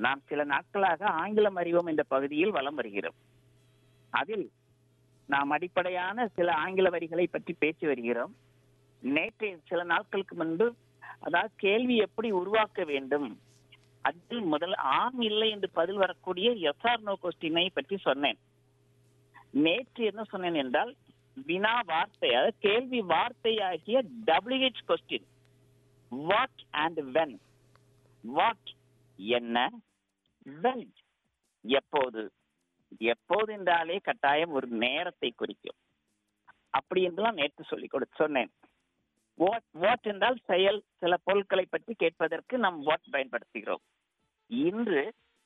நாம் சில நாட்களாக ஆங்கிலம் அறிவோம் என்ற பகுதியில் வலம் வருகிறோம் அதில் நாம் அடிப்படையான சில ஆங்கில வரிகளை பற்றி பேசி வருகிறோம் நேற்று சில நாட்களுக்கு முன்பு அதாவது கேள்வி எப்படி உருவாக்க வேண்டும் அதில் முதல் ஆம் இல்லை என்று பதில் வரக்கூடிய எஸ்ஆர் நோ கொஸ்டினை பற்றி சொன்னேன் நேற்று என்ன சொன்னேன் என்றால் வினா வார்த்தை அதாவது கேள்வி வார்த்தை ஆகிய WH question what and when what என்ன வென் எப்போது எப்போது என்றாலே கட்டாயம் ஒரு நேரத்தை குறிக்கும் அப்படி என்றெல்லாம் நேற்று சொல்லிக் கொடு சொன்னேன் வாட் வாட் என்றால் செயல் சில பொருட்களை பற்றி கேட்பதற்கு நாம் வாட் பயன்படுத்துகிறோம் இன்று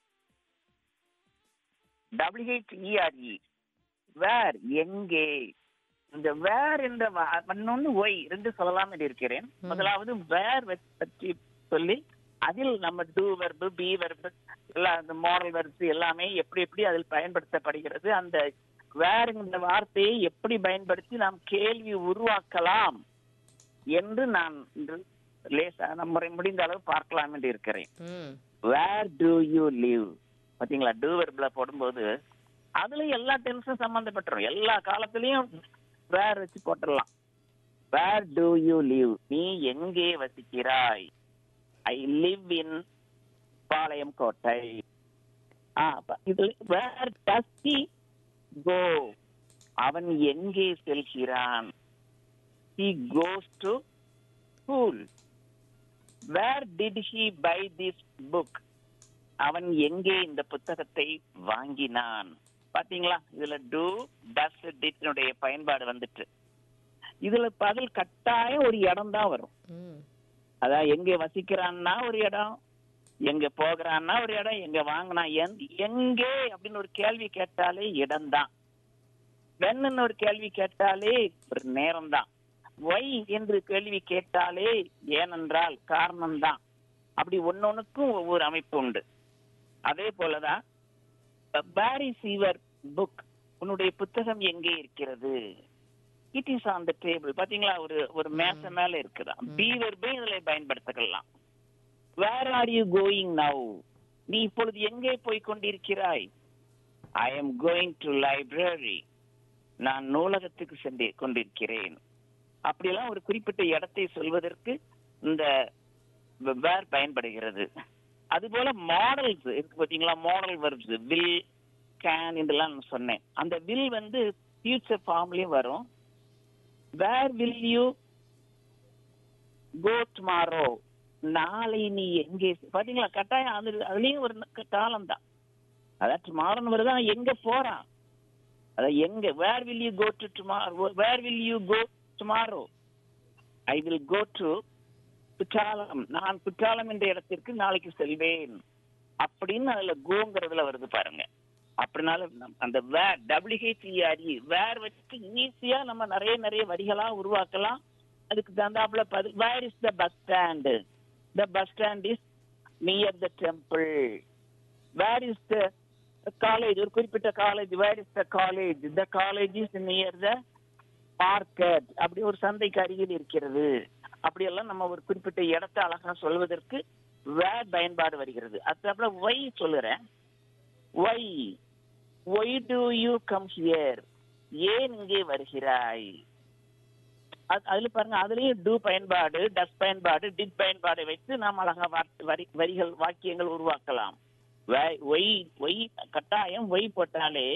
டபிள்யூஹெச்இஆர்இ வேர் எங்கே இந்த வேர் என்ற இன்னொன்னு ஒய் ரெண்டு சொல்லலாம் என்று இருக்கிறேன் ம். முதலாவது வேர் பற்றி சொல்லி அதில் நம்ம டூ வெர்பு பி வெர்பு எல்லாம் அந்த மாடல் வெர்பு எல்லாமே எப்படி எப்படி அதில் பயன்படுத்தப்படுகிறது அந்த வேர் என்ற வார்த்தையை எப்படி பயன்படுத்தி நாம் கேள்வி உருவாக்கலாம் என்று நான் இன்று லேசா நம்ம முடிந்த அளவு பார்க்கலாம் என்று இருக்கிறேன் ம் வேர் டு யூ லிவ் பாத்தீங்களா டூ வெர்ப்ல போடும்போது அதுல எல்லா டென்ஸும் சம்பந்தப்பட்டுரும் எல்லா காலத்திலயும் வேர் வச்சு போட்டுடலாம் வேர் டு யூ லிவ் நீ எங்கே வசிக்கிறாய் ஐ லிவ் இன் பாளையம் கோட்டை ஆ, அப்ப இதுல வேர் டஸ் he கோ அவன் எங்கே செல்கிறான் he goes to school where did he buy this book அவன் எங்கே இந்த புத்தகத்தை வாங்கினான் பாத்தீங்களா இதுல டூ டஸ் டிட்னுடைய பயன்பாடு வந்துட்டு இதுல பதில் கட்டாயம் ஒரு இடம் தான் வரும் ம் அதான் எங்க வசிக்கிறான்னா ஒரு இடம் எங்க போகிறான்னா ஒரு இடம் எங்க வாங்கினா எங்கே அப்படின்னு ஒரு கேள்வி கேட்டாலே இடம்தான் வென்னு ஒரு கேள்வி கேட்டாலே ஒரு நேரம் தான் ஒய் என்று கேள்வி கேட்டாலே ஏனென்றால் காரணம்தான் அப்படி ஒன்னொன்னுக்கும் ஒவ்வொரு அமைப்பு உண்டு அதே போலதான் வேர் இஸ் யுவர் புக் உன்னுடைய புத்தகம் எங்கே இருக்கிறது it is on the table பாத்தீங்களா ஒரு ஒரு மேசை மேல இருக்குதா பி வெர்பே இதுல பயன்படுத்திக்கலாம் where are you going now நீ இப்பொழுது எங்கே போய் கொண்டிருக்கிறாய் I am going to library நான் நூலகத்துக்கு சென்று கொண்டிருக்கிறேன் அப்படியெல்லாம் ஒரு குறிப்பிட்ட இடத்தை சொல்வதற்கு இந்த வேர் பயன்படுகிறது அதுபோல மாடல்ஸ் இருக்கு பாத்தீங்களா மாடல் வெர்ப்ஸ் வில் கேன் இதெல்லாம் நான் சொன்னேன் அந்த வில் வந்து ஃபியூச்சர் ஃபார்ம்லயும் வரும் where will you go tomorrow நாளை நீ எங்கே பாத்தீங்களா கட்டாயம் அது அதுலயும் ஒரு காலம் தான் அதான் டுமாரோன்னு வருது ஆனா எங்க போறான் அதான் எங்க where will you go to tomorrow where will you go tomorrow I will go to Courtallam நான் குற்றாலம் என்ற இடத்திற்கு நாளைக்கு செல்வேன் அப்படின்னு அதுல கோங்கிறதுல வருது பாருங்க அப்படினால நம்- அந்த வேர் டபிள்யூஹெச்இஆர்இ வேர் வச்சு ஈஸியா நம்ம நிறைய நிறைய வரிகளா உருவாக்கலாம் அதுக்கு தந்தாப்புல பதில் where is the bus stand the bus stand is near the temple where is the college ஒரு குறிப்பிட்ட college where is the college the college is near the market அப்படி ஒரு சந்தைக்கு அருகில் இருக்கிறது அப்படியெல்லாம் நம்ம ஒரு குறிப்பிட்ட இடத்தை அழகா சொல்வதற்கு வேர் பயன்பாடு வருகிறது அதுக்கப்புறம் ஒய் சொல்லுறேன் why why do you come here ஏன் இங்கே வருகிறாய் அது- அதுல பாருங்க அதுலயும் டூ பயன்பாடு டஸ் பயன்பாடு டிட் பயன்பாடை வைத்து நாம் அழகா வார்த்தை- வரி வரிகள் வாக்கியங்கள் உருவாக்கலாம் வை- ஒய் ஒய் கட்டாயம் ஒய் போட்டாலே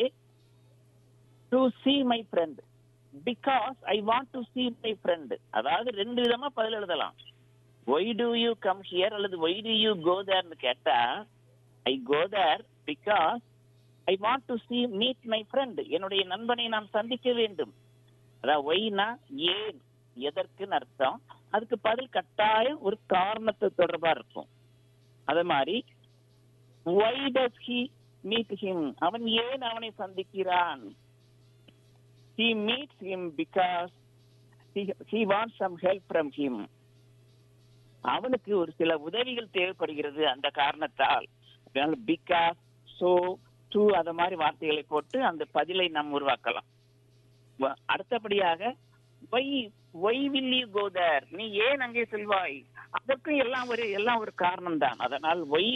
to see my friend because I want to see my friend அதாவது ரெண்டு விதமா பதில் எழுதலாம் why do you come here அல்லது ஒய் டு யூ கோ தேர்னு கேட்டா I go there because I want to see meet my friend என்னுடைய நண்பனை நாம் சந்திக்க வேண்டும் அதான் ஒய்னா ஏன் எதற்குன்னு அர்த்தம் அதுக்கு பதில் கட்டாயம் ஒரு காரணத்தை தொடர்பா இருக்கும் அதே மாதிரி why does he meet him அவன் ஏன் அவனை சந்திக்கிறான் he meets him because he, he wants some help from him அவனுக்கு ஒரு சில உதவிகள் தேவைப்படுகிறது அந்த காரணத்தால் பிகாஸ் சோ டு அத மாதிரி வார்த்தைகளை போட்டு அந்த பதிலை நாம் உருவாக்கலாம் வ- அடுத்தபடியாக why why will you go there நீ ஏன் அங்கே செல்வாய் அதற்கும் எல்லாம் ஒரு எல்லாம் ஒரு காரணம் தான் அதனால் ஒய்